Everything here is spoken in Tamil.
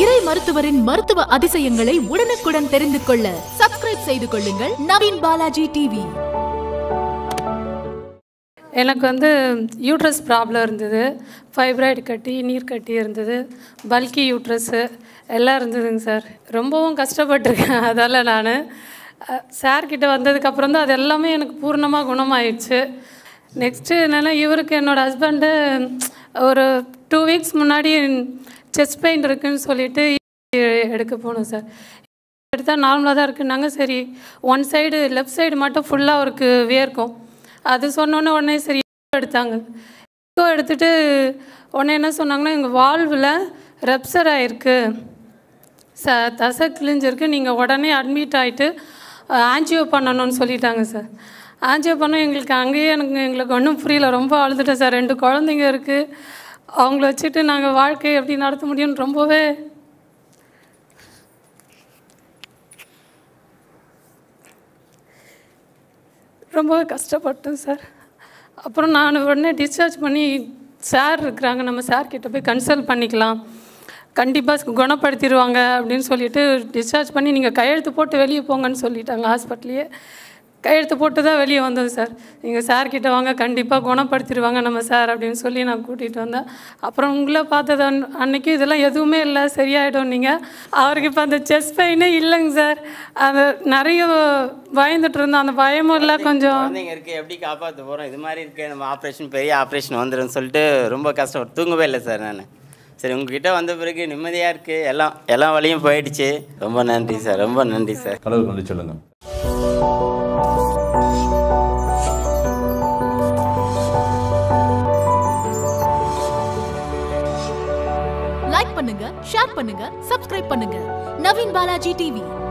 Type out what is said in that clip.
இறை மருத்துவரின் மருத்துவ அதிசயங்களை உடனுக்குடன் தெரிந்து கொள்ள சப்ஸ்கிரைப் செய்து கொள்ளுங்கள் நவீன் பாலாஜி டிவி எனக்கு வந்து யூட்ரஸ் ப்ராப்ளம் இருந்தது ஃபைப்ராய்டு கட்டி நீர் கட்டி இருந்தது பல்கி யூட்ரஸ்ஸு எல்லாம் இருந்ததுங்க சார் ரொம்பவும் கஷ்டப்பட்டிருக்கேன் அதால் நான் சார்கிட்ட வந்ததுக்கப்புறம் தான் அது எல்லாமே எனக்கு பூர்ணமாக குணமாயிடுச்சு நெக்ஸ்ட்டு என்னென்னா இவருக்கு என்னோடய ஹஸ்பண்டு ஒரு டூ வீக்ஸ் முன்னாடி செஸ்ட் பெயின் இருக்குன்னு சொல்லிட்டு எடுக்க போனோம் சார் எடுத்தால் நார்மலாக தான் இருக்குன்னாங்க சரி ஒன் சைடு லெஃப்ட் சைடு மட்டும் ஃபுல்லாக அவருக்கு வேர்க்கும் அது சொன்னோன்னே உடனே சரி echo எடுத்தாங்க echo எடுத்துட்டு உடனே என்ன சொன்னாங்கன்னா எங்கள் வால்வில் ரெப்சர் ஆகிருக்கு ச தசை கிழிஞ்சிருக்கு நீங்கள் உடனே அட்மிட் ஆகிட்டு ஆன்ஜியோ பண்ணணும்னு சொல்லிட்டாங்க சார் ஆன்ஜியோ பண்ண எங்களுக்கு அங்கேயே எனக்கு எங்களுக்கு ஒன்றும் புரியல ரொம்ப அழுதுட்டேன் சார் ரெண்டு குழந்தைங்க இருக்குது அவங்கள வச்சுட்டு நாங்கள் வாழ்க்கையை எப்படி நடத்த முடியும்னு ரொம்பவே ரொம்பவே கஷ்டப்பட்டேன் சார் அப்புறம் நான் உடனே டிஸ்சார்ஜ் பண்ணி சார் இருக்கிறாங்க நம்ம சார் கிட்ட போய் கன்சல்ட் பண்ணிக்கலாம் கண்டிப்பாக குணப்படுத்திடுவாங்க அப்படின்னு சொல்லிட்டு டிஸ்சார்ஜ் பண்ணி நீங்கள் கையெழுத்து போட்டு வெளியே போங்கன்னு சொல்லிட்டாங்க ஹாஸ்பிட்டலையே கையெழுத்து போட்டு தான் வெளியே வந்தோம் சார் நீங்கள் சார் கிட்ட வாங்க கண்டிப்பாக குணப்படுத்திடுவாங்க நம்ம சார் அப்படின்னு சொல்லி நான் கூட்டிகிட்டு வந்தேன் அப்புறம் உங்களை பார்த்தது அன் அன்னைக்கு இதெல்லாம் எதுவுமே இல்லை சரியாயிடும் நீங்கள் அவருக்கு இப்போ அந்த செஸ்ட் பெயினே இல்லைங்க சார் அது நிறைய பயந்துட்டு இருந்தோம் அந்த பயமும் இல்லை கொஞ்சம் குழந்தைங்க இருக்கு எப்படி காப்பாற்ற போகிறோம் இது மாதிரி இருக்கு நம்ம ஆப்ரேஷன் பெரிய ஆப்ரேஷன் வந்துடும் சொல்லிட்டு ரொம்ப கஷ்டம் தூங்கவே இல்லை சார் நான் சரி உங்ககிட்ட வந்த பிறகு நிம்மதியாக இருக்குது எல்லாம் எல்லா வழியும் போயிடுச்சு ரொம்ப நன்றி சார் ரொம்ப நன்றி சார் கடவுள் கொண்டு சொல்லுங்கள் லைக் பண்ணுங்க ஷேர் பண்ணுங்க சப்ஸ்கிரைப் பண்ணுங்க நவீன் பாலாஜி டிவி